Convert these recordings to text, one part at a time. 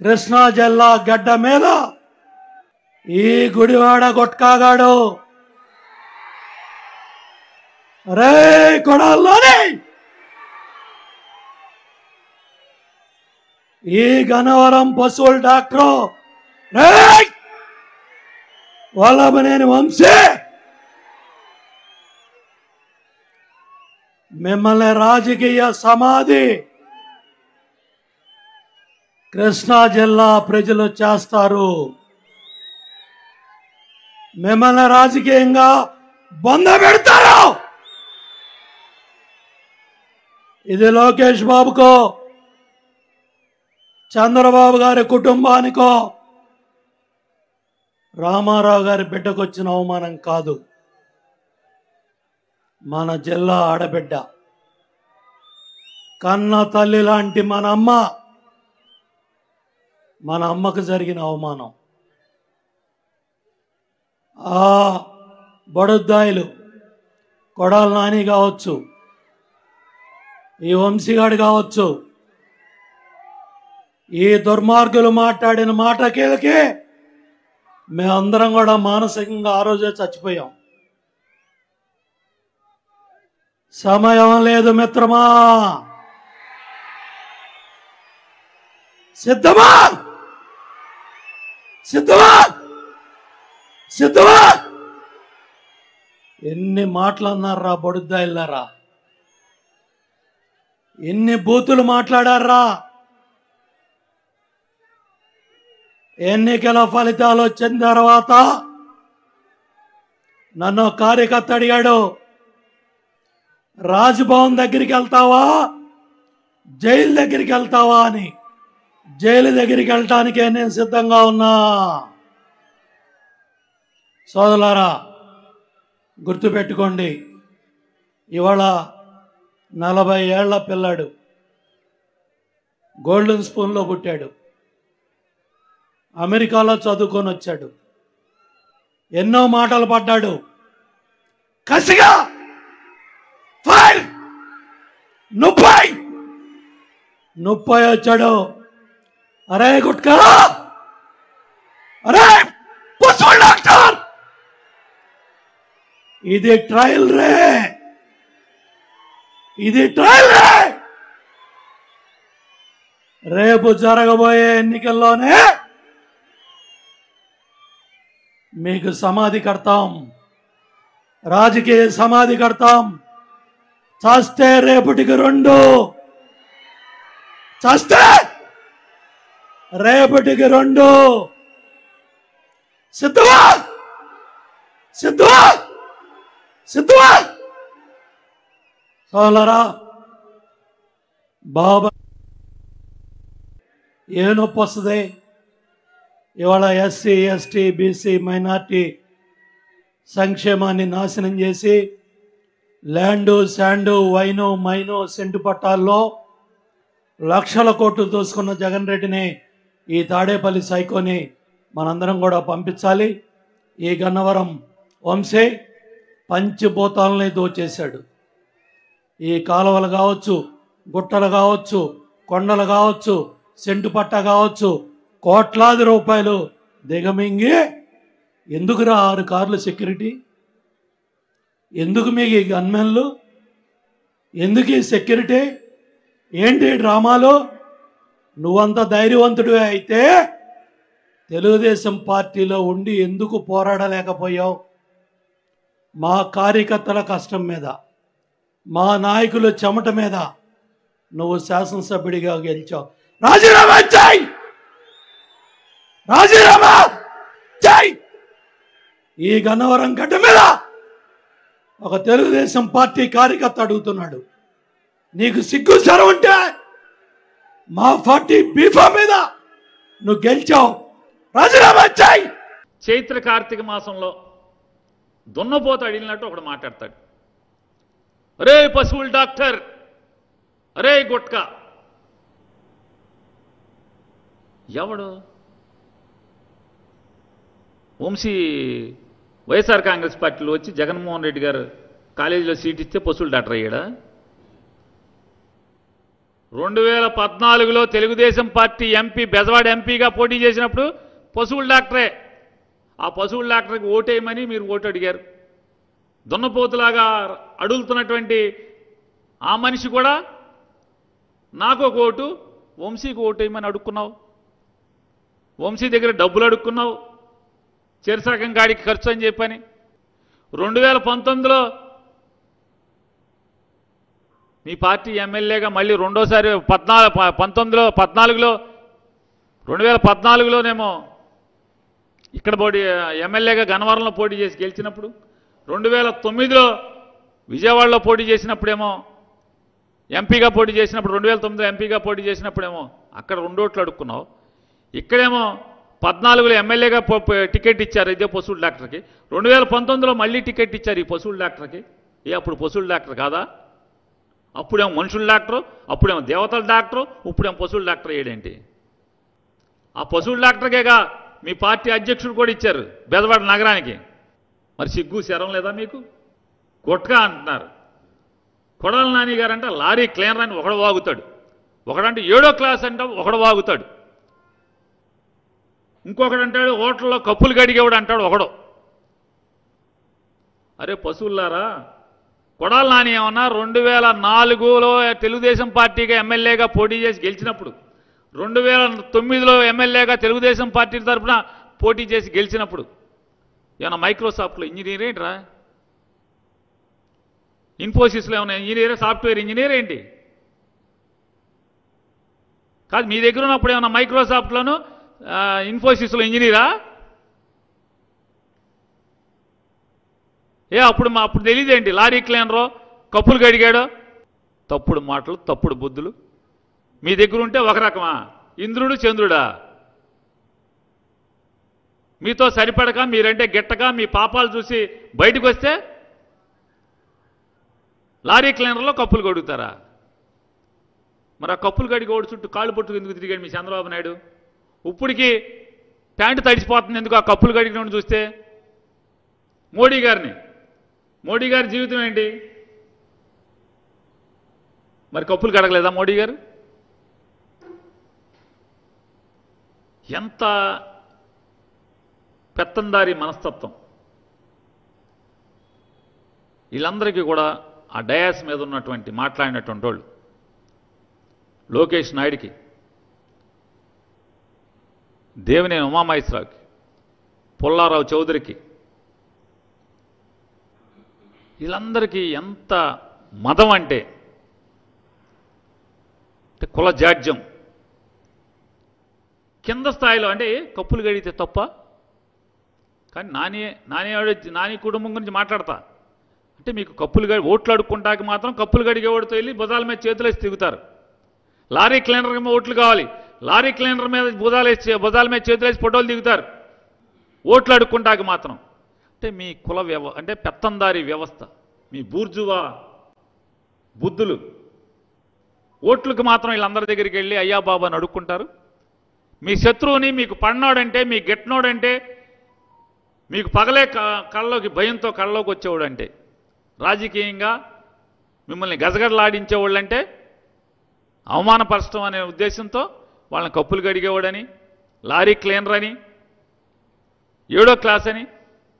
కృష్ణా జిల్లా గడ్డ మీద ఈ గుడివాడ గుట్కాగాడు రే కొడాల్లోని ఈ గనవరం పశువుల డాక్టరు రే వల్లభనేని వంశీ మిమ్మల్ని రాజకీయ సమాధి కృష్ణా జిల్లా ప్రజలు చేస్తారు మిమ్మల్ని రాజకీయంగా బొంద పెడతారు ఇది లోకేష్ బాబుకో చంద్రబాబు గారి కుటుంబానికో రామారావు గారి బిడ్డకొచ్చిన అవమానం కాదు మన జిల్లా ఆడబిడ్డ కన్న తల్లి లాంటి మన అమ్మ మన అమ్మకు జరిగిన అవమానం ఆ బడుద్దాయిలు కొడాల నాని కావచ్చు ఈ వంశీగాడు కావచ్చు ఈ దుర్మార్గులు మాట్లాడిన మాటకేలకే మేమందరం కూడా మానసికంగా ఆ రోజే చచ్చిపోయాం సమయం లేదు మిత్రమా సిద్ధమా సిద్ధమా సిద్ధమా ఎన్ని మాటలు అన్నారా బొడుద్దాయిల్లారా ఎన్ని బూతులు మాట్లాడారా ఎన్నికల ఫలితాలు వచ్చిన తర్వాత నన్ను ఒక కార్యకర్త అడిగాడు రాజ్భవన్ దగ్గరికి వెళ్తావా జైలు దగ్గరికి వెళ్తావా అని జైలు దగ్గరికి వెళ్ళటానికే నేను సిద్ధంగా ఉన్నా సోదరులారా గుర్తుపెట్టుకోండి ఇవాళ నలభై ఏళ్ల పిల్లాడు గోల్డెన్ స్పూన్లో పుట్టాడు అమెరికాలో చదువుకొని వచ్చాడు ఎన్నో మాటలు పడ్డాడు కసిగా ఫైర్ ముప్పై ముప్పై వచ్చాడు అరే గుట్కా అరే పుష్పల్ డాక్టర్ ఇది ట్రయల్ రే ఇది ట్రయల్ రే రేపు జరగబోయే ఎన్నికల్లోనే మీకు సమాధి కడతాం రాజకీయ సమాధి కడతాం చస్తే రేపటికి రెండు చస్తే రేపటికి రెండు సిద్ధమా సిద్ధమా సిద్ధమా సోలరా బాబా ఏ నొప్పి వస్తుంది ఇవాళ ఎస్సీ ఎస్టీ బీసీ మైనార్టీ సంక్షేమాన్ని నాశనం చేసి land sand wine mine cent పట్టాల్లో లక్షల కోట్లు దోసుకున్న జగన్ రెడ్డిని ఈ తాడేపల్లి సైకోని మనందరం కూడా పంపించాలి ఈ గన్నవరం వంశే పంచభూతాలని దోచేశాడు ఈ కాలువలు కావచ్చు గుట్టలు కావచ్చు కొండలు కావచ్చు సెంటు పట్ట కావచ్చు కోట్లాది రూపాయలు దిగమింగి ఎందుకురా ఆరు కార్లు సెక్యూరిటీ ఎందుకు మీకు ఈ గన్మెన్లు ఎందుకు ఈ సెక్యూరిటీ ఏంటి ఈ డ్రామాలు నువ్వంత ధైర్యవంతుడివే అయితే తెలుగుదేశం పార్టీలో ఉండి ఎందుకు పోరాడలేకపోయావు మా కార్యకర్తల కష్టం మీద మా నాయకుల చెమట మీద నువ్వు శాసనసభ్యుడిగా గెలిచావు రాజీనామా చేయి రాజీనామా చేయి ఈ గన్నవరం గడ్డ మీద ఒక తెలుగుదేశం పార్టీ కార్యకర్త అడుగుతున్నాడు నీకు సిగ్గు సరం ఉంటే మా పార్టీ బీఫా మీద నువ్వు గెలిచావు రాజీనామా చేయి చైత్ర కార్తీక మాసంలో దున్నపోత అడిగినట్టు ఒకడు మాట్లాడతాడు అరే పశువుల డాక్టర్ అరే గుట్కా ఎవడు వంశీ వైఎస్ఆర్ కాంగ్రెస్ పార్టీలో వచ్చి జగన్మోహన్ రెడ్డి గారు కాలేజీలో సీట్ ఇస్తే పశువుల డాక్టర్ అయ్యాడా రెండు వేల పద్నాలుగులో తెలుగుదేశం పార్టీ ఎంపీ బెజవాడ ఎంపీగా పోటీ చేసినప్పుడు పశువుల డాక్టరే ఆ పశువుల డాక్టర్కి ఓటేయమని మీరు ఓటు అడిగారు దున్నపోతులాగా అడుగుతున్నటువంటి ఆ మనిషి కూడా నాకు ఒక ఓటు వంశీకి ఓటేయమని అడుక్కున్నావు వంశీ దగ్గర డబ్బులు అడుక్కున్నావు చెరసగం గాడికి ఖర్చు అని చెప్పని రెండు వేల పంతొమ్మిదిలో మీ పార్టీ ఎమ్మెల్యేగా మళ్ళీ రెండోసారి పద్నాలుగు పంతొమ్మిదిలో పద్నాలుగులో రెండు వేల పద్నాలుగులోనేమో ఇక్కడ పోటీ ఎమ్మెల్యేగా గన్నవరంలో పోటీ చేసి గెలిచినప్పుడు రెండు వేల తొమ్మిదిలో విజయవాడలో పోటీ చేసినప్పుడేమో ఎంపీగా పోటీ చేసినప్పుడు రెండు వేల తొమ్మిదిలో ఎంపీగా పోటీ చేసినప్పుడేమో అక్కడ రెండోట్లు అడుక్కున్నావు ఇక్కడేమో పద్నాలుగులో ఎమ్మెల్యేగా పో- పో- టికెట్ ఇచ్చారు ఇదే పశువుల డాక్టర్కి రెండు వేల పంతొమ్మిదిలో మళ్ళీ టికెట్ ఇచ్చారు ఈ పశువుల డాక్టర్కి ఏ అప్పుడు పశువుల డాక్టర్ కాదా అప్పుడేమో మనుషుల డాక్టరు అప్పుడేమో దేవతల డాక్టరు ఇప్పుడేమో పశువుల డాక్టర్ అయ్యాడేంటి ఆ పశువుల డాక్టర్కేగా మీ పార్టీ అధ్యక్షుడు కూడా ఇచ్చారు బెదవాడ నగరానికి మరి సిగ్గు శరం లేదా మీకు గుట్కా అంటున్నారు కొడాల నాని గారు అంటే లారీ క్లీనర్ అని ఒకడు వాగుతాడు ఒకడంటే ఏడో క్లాస్ అంటే ఒకడు వాగుతాడు ఇంకొకడు అంటాడు హోటల్లో కప్పులు గడిగేవాడు అంటాడు ఒకడు అరే పశువులారా కొడాల నాని ఏమన్నా రెండు వేల నాలుగులో తెలుగుదేశం పార్టీగా ఎమ్మెల్యేగా పోటీ చేసి గెలిచినప్పుడు రెండు వేల తొమ్మిదిలో ఎమ్మెల్యేగా తెలుగుదేశం పార్టీ తరఫున పోటీ చేసి గెలిచినప్పుడు ఏమన్నా మైక్రోసాఫ్ట్లో ఇంజనీర్ ఏంట్రా ఇన్ఫోసిస్లో ఏమైనా ఇంజనీర్ సాఫ్ట్వేర్ ఇంజనీర్ ఏంటి కాదు మీ దగ్గర ఉన్నప్పుడు ఏమన్నా మైక్రోసాఫ్ట్లోను ఆ, ఇన్ఫోసిస్లో ఇంజనీరా ఏ అప్పుడు మా అప్పుడు తెలియదేంటి లారీ క్లీనరో కప్పులు గడిగాడో తప్పుడు మాటలు తప్పుడు బుద్ధులు మీ దగ్గర ఉంటే ఒక రకమా ఇంద్రుడు చంద్రుడా మీతో సరిపడక మీరంటే గిట్టక మీ పాపాలు చూసి బయటకు వస్తే లారీ క్లీనర్లో కప్పులు గడుగుతారా మరి ఆ కప్పులు గడిగి ఓడి చుట్టూ కాళ్ళు పట్టుకు ఎందుకు తిరిగాడు మీ చంద్రబాబు నాయుడు ఇప్పటికి ప్యాంటు తడిసిపోతుంది ఎందుకు ఆ కప్పులు గడిగిన చూస్తే మోడీ గారిని మోడీ గారి జీవితం ఏంటి మరి కప్పులు కడగలేదా మోడీ గారు ఎంత పెత్తందారి మనస్తత్వం వీళ్ళందరికీ కూడా ఆ డయాస్ మీద ఉన్నటువంటి మాట్లాడినటువంటి వాళ్ళు లోకేష్ నాయుడికి దేవినేని ఉమామహేశ్వరరావుకి పుల్లారావు చౌదరికి వీళ్ళందరికీ ఎంత మదం అంటే అంటే కుల జాడ్యం కింద స్థాయిలో అంటే కప్పులు గడిగితే తప్ప కానీ నాని నాని ఆవిడ- నాని కుటుంబం గురించి మాట్లాడతా అంటే మీకు కప్పులు గడి ఓట్లు అడుక్కుంటాకి మాత్రం కప్పులు గడిగేవాడితో వెళ్ళి భుజాల మీద చేతులు వేసి తిరుగుతారు లారీ క్లీనర్ మీద ఓట్లు కావాలి లారీ క్లీనర్ మీద భుజాలు వేసి భుజాల మీద చేతులు వేసి ఫోటోలు దిగుతారు ఓట్లు అడుక్కుంటాకి మాత్రం అంటే మీ కుల వ్యవ అంటే పెత్తందారి వ్యవస్థ మీ బూర్జువా బుద్ధులు ఓట్లకు మాత్రం వీళ్ళందరి దగ్గరికి వెళ్ళి అయ్యా బాబా అని అడుక్కుంటారు మీ శత్రువుని మీకు పడినోడంటే మీ గెట్టినోడంటే మీకు పగలే క- కళ్ళలోకి భయంతో కళ్ళలోకి వచ్చేవాడంటే రాజకీయంగా మిమ్మల్ని గజగడలాడించేవాళ్ళంటే అవమానపరచడం అనే ఉద్దేశంతో వాళ్ళని కప్పులు గడిగేవాడని లారీ క్లీనర్ అని ఏడో క్లాస్ అని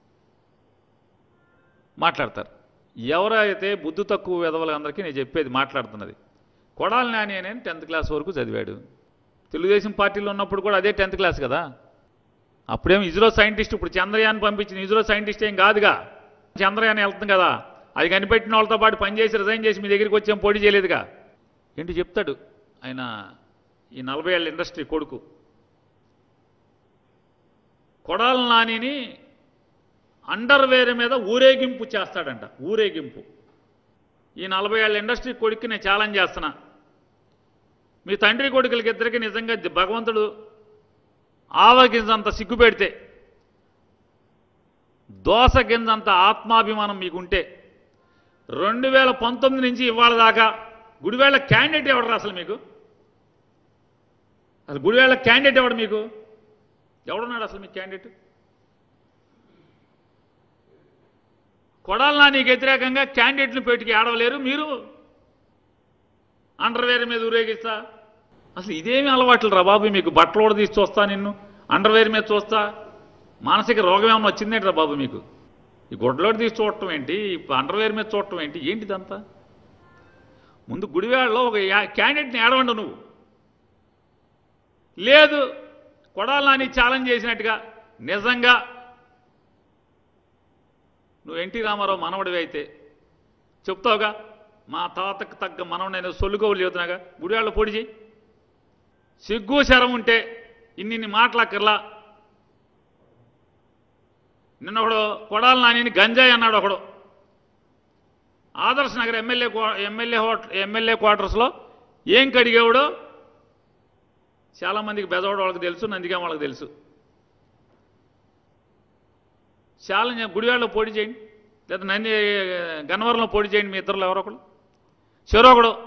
మాట్లాడతారు ఎవరైతే బుద్ధి తక్కువ విధవలందరికీ నేను చెప్పేది మాట్లాడుతున్నది కొడాలి నాని అని టెన్త్ క్లాస్ వరకు చదివాడు తెలుగుదేశం పార్టీలో ఉన్నప్పుడు కూడా అదే టెన్త్ క్లాస్ కదా అప్పుడేం ఇజ్రో సైంటిస్ట్ ఇప్పుడు చంద్రయాన్ పంపించిన ఇజ్రో సైంటిస్ట్ ఏం కాదుగా చంద్రయాన్ వెళ్తుంది కదా అది కనిపెట్టిన వాళ్ళతో పాటు పనిచేసి రిజైన్ చేసి మీ దగ్గరికి వచ్చి ఏం పోటీ చేయలేదుగా ఏంటి చెప్తాడు ఆయన ఈ నలభై ఏళ్ళ ఇండస్ట్రీ కొడుకు కొడాల నానిని అండర్వేర్ మీద ఊరేగింపు చేస్తాడంట ఊరేగింపు ఈ నలభై ఏళ్ళ ఇండస్ట్రీ కొడుక్కి నేను ఛాలెంజ్ చేస్తున్నా మీ తండ్రి కొడుకులకి ఇద్దరికి నిజంగా భగవంతుడు ఆవగింజంత సిగ్గు పెడితే దోస గింజంత ఆత్మాభిమానం మీకుంటే రెండు వేల పంతొమ్మిది నుంచి ఇవాళ దాకా గుడివేళ్ల క్యాండిడేట్ ఎవడరా అసలు మీకు అసలు గుడివేళ్ల క్యాండిడేట్ ఎవడు మీకు ఎవడున్నాడు అసలు మీ క్యాండిడేట్ కొడాల నానికి వ్యతిరేకంగా క్యాండిడేట్ని పెట్టుకి ఆడవలేరు మీరు అండర్వేర్ మీద ఊరేగిస్తా అసలు ఇదేమి అలవాట్లు రా బాబు మీకు బట్టలు కూడా తీసి చూస్తా నిన్ను అండర్వేర్ మీద చూస్తా మానసిక రోగం ఏమైనా వచ్చిందేంటి రా బాబు మీకు ఈ గుడ్లోకి తీసి చూడటం ఏంటి ఈ అండర్వేర్ మీద చూడటం ఏంటి ఏంటిదంతా ముందు గుడివాడలో ఒక యా- క్యాండిడేట్ని ఏడవండు నువ్వు లేదు కొడాలి నాని ఛాలెంజ్ చేసినట్టుగా నిజంగా నువ్వు ఎన్టీ రామారావు మనవడివి అయితే చెప్తావుగా మా తాతకు తగ్గ మనవడైన సొల్లుకోవులు చెబుతున్నాగా గుడివాళ్ళ పొడి చేయి సిగ్గు శరం ఉంటే ఇన్ని మాటలక్కర్లా నిన్న ఒకడు కొడాలి నానిని గంజాయి అన్నాడు ఒకడు ఆదర్శ్ నగర్ ఎమ్మెల్యే క్వా- ఎమ్మెల్యే హోట ఎమ్మెల్యే క్వార్టర్స్లో ఏం కడిగేవాడో చాలామందికి బెదవాడ వాళ్ళకి తెలుసు నందిగామ వాళ్ళకి తెలుసు ఛాలెంజ్ గుడివాడలో పోటీ చేయండి లేదా నంది గన్నవరంలో పోటీ చేయండి మీ ఇద్దరులో ఎవరో ఒకడు చెరో ఒకడు